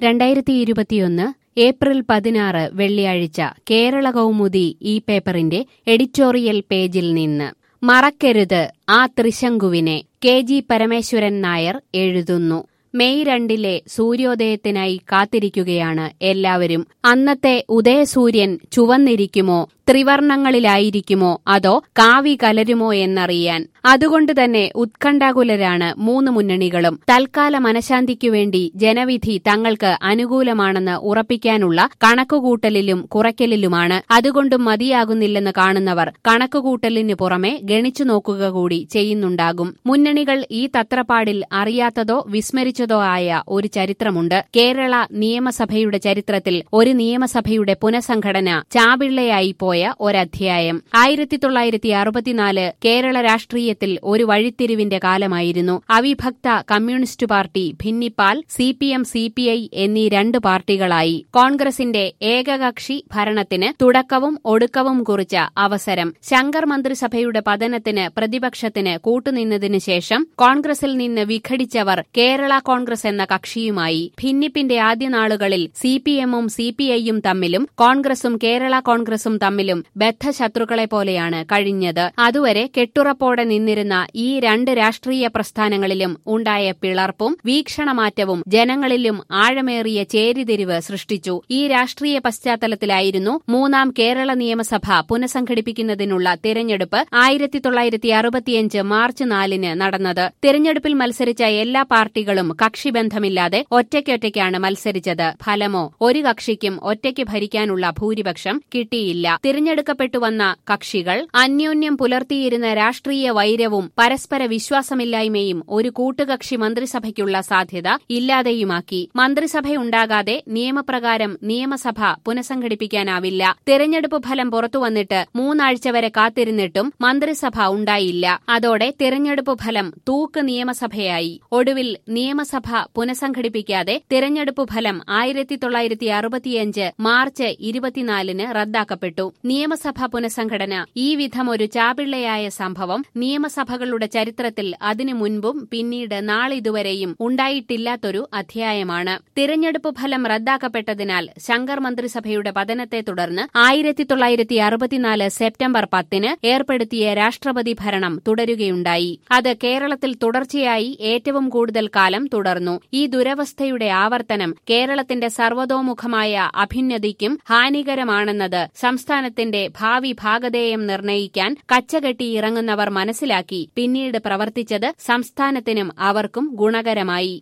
രണ്ടായിരത്തി ഇരുപത്തിയൊന്ന് ഏപ്രിൽ പതിനാറ് വെള്ളിയാഴ്ച കേരള കൗമുദി ഈ പേപ്പറിന്റെ എഡിറ്റോറിയൽ പേജിൽ നിന്ന് മറക്കരുത് ആ ത്രിശങ്കുവിനെ കെ ജി പരമേശ്വരൻ നായർ എഴുതുന്നു മെയ് രണ്ടിലെ സൂര്യോദയത്തിനായി കാത്തിരിക്കുകയാണ് എല്ലാവരും അന്നത്തെ ഉദയസൂര്യൻ ചുവന്നിരിക്കുമോ ത്രിവർണങ്ങളിലായിരിക്കുമോ അതോ കാവി കലരുമോ എന്നറിയാൻ അതുകൊണ്ട് തന്നെ ഉത്കണ്ഠാകുലരാണ് മൂന്ന് മുന്നണികളും തൽക്കാല മനഃശാന്തിക്കു വേണ്ടി ജനവിധി തങ്ങൾക്ക് അനുകൂലമാണെന്ന് ഉറപ്പിക്കാനുള്ള കണക്കുകൂട്ടലിലും കുറയ്ക്കലിലുമാണ് അതുകൊണ്ടും മതിയാകുന്നില്ലെന്ന് കാണുന്നവർ കണക്കുകൂട്ടലിന് പുറമെ ഗണിച്ചു നോക്കുക കൂടി ചെയ്യുന്നുണ്ടാകും മുന്നണികൾ ഈ തത്രപ്പാടിൽ അറിയാത്തതോ വിസ്മരിച്ചതോ ആയ ഒരു ചരിത്രമുണ്ട് കേരള നിയമസഭയുടെ ചരിത്രത്തിൽ ഒരു നിയമസഭയുടെ പുനഃസംഘടന ചാപിള്ളയായി പോയ ഒരധ്യായം ആയിരത്തി തൊള്ളായിരത്തി അറുപത്തിനാല് കേരള രാഷ്ട്രീയത്തിൽ ഒരു വഴിത്തിരിവിന്റെ കാലമായിരുന്നു അവിഭക്ത കമ്മ്യൂണിസ്റ്റ് പാർട്ടി ഭിന്നിപ്പാൽ C P M C P I എന്നീ രണ്ട് പാർട്ടികളായി കോൺഗ്രസിന്റെ ഏകകക്ഷി ഭരണത്തിന് തുടക്കവും ഒടുക്കവും കുറിച്ച അവസരം ശങ്കർ മന്ത്രിസഭയുടെ പതനത്തിന് പ്രതിപക്ഷത്തിന് കൂട്ടുനിന്നതിനു ശേഷം കോൺഗ്രസിൽ നിന്ന് വിഘടിച്ചവർ കേരള കോൺഗ്രസ് എന്ന കക്ഷിയുമായി ഭിന്നിപ്പിന്റെ ആദ്യ നാളുകളിൽ സി പി എമ്മും സി പി ഐയും തമ്മിലും കോൺഗ്രസും കേരള കോൺഗ്രസും തമ്മിലും ബദ്ധശത്രുക്കളെ പോലെയാണ് കഴിഞ്ഞത് അതുവരെ കെട്ടുറപ്പോടെ നിന്നിരുന്ന ഈ രണ്ട് രാഷ്ട്രീയ പ്രസ്ഥാനങ്ങളിലും ഉണ്ടായ പിളർപ്പും വീക്ഷണമാറ്റവും ജനങ്ങളിലും ആഴമേറിയ ചേരിതിരിവ് സൃഷ്ടിച്ചു ഈ രാഷ്ട്രീയ പശ്ചാത്തലത്തിലായിരുന്നു മൂന്നാം കേരള നിയമസഭ പുനഃസംഘടിപ്പിക്കുന്നതിനുള്ള തിരഞ്ഞെടുപ്പ് ആയിരത്തി തൊള്ളായിരത്തി അറുപത്തിയഞ്ച് മാർച്ച് നാലിന് നടന്നത് തിരഞ്ഞെടുപ്പിൽ മത്സരിച്ച എല്ലാ പാർട്ടികളും കക്ഷിബന്ധമില്ലാതെ ഒറ്റയ്ക്കൊറ്റയ്ക്കാണ് മത്സരിച്ചത് ഫലമോ ഒരു കക്ഷിക്കും ഒറ്റയ്ക്ക് ഭരിക്കാനുള്ള ഭൂരിപക്ഷം കിട്ടിയില്ല തിരഞ്ഞെടുക്കപ്പെട്ടു വന്ന കക്ഷികൾ അന്യോന്യം പുലർത്തിയിരുന്ന രാഷ്ട്രീയ വൈരവും പരസ്പര വിശ്വാസമില്ലായ്മയും ഒരു കൂട്ടുകക്ഷി മന്ത്രിസഭയ്ക്കുള്ള സാധ്യത ഇല്ലാതെയുമാക്കി മന്ത്രിസഭയുണ്ടാകാതെ നിയമപ്രകാരം നിയമസഭ പുനഃസംഘടിപ്പിക്കാനാവില്ല തിരഞ്ഞെടുപ്പ് ഫലം പുറത്തുവന്നിട്ട് മൂന്നാഴ്ച വരെ കാത്തിരുന്നിട്ടും മന്ത്രിസഭ ഉണ്ടായില്ല അതോടെ തിരഞ്ഞെടുപ്പ് ഫലം തൂക്ക് നിയമസഭയായി ഒടുവിൽ നിയമസഭ പുനഃസംഘടിപ്പിക്കാതെ തിരഞ്ഞെടുപ്പ് ഫലം ആയിരത്തി തൊള്ളായിരത്തി അറുപത്തിയഞ്ച് മാർച്ച് ഇരുപത്തിനാലിന് റദ്ദാക്കപ്പെട്ടു നിയമസഭ പുനഃസംഘടന ഈ വിധം ഒരു ചാപിള്ളയായ സംഭവം നിയമസഭകളുടെ ചരിത്രത്തിൽ അതിനു മുൻപും പിന്നീട് നാളിതുവരെയും ഉണ്ടായിട്ടില്ലാത്തൊരു അധ്യായമാണ് തിരഞ്ഞെടുപ്പ് ഫലം റദ്ദാക്കപ്പെട്ടതിനാൽ ശങ്കർ മന്ത്രിസഭയുടെ പതനത്തെ തുടർന്ന് ആയിരത്തി തൊള്ളായിരത്തി അറുപത്തിനാല് സെപ്റ്റംബർ പത്തിന് ഏർപ്പെടുത്തിയ രാഷ്ട്രപതി ഭരണം തുടരുകയുണ്ടായി അത് കേരളത്തിൽ തുടർച്ചയായി ഏറ്റവും കൂടുതൽ കാലം തുടർന്നു ഈ ദുരവസ്ഥയുടെ ആവർത്തനം കേരളത്തിന്റെ സർവതോമുഖമായ അഭ്യുന്നതിക്കും ഹാനികരമാണെന്നത് സംസ്ഥാനത്തിന്റെ ഭാവി ഭാഗധേയം നിർണയിക്കാൻ കച്ചകെട്ടി ഇറങ്ങുന്നവർ മനസ്സിലാക്കി പിന്നീട് പ്രവർത്തിച്ചത് സംസ്ഥാനത്തിനും അവർക്കും ഗുണകരമായി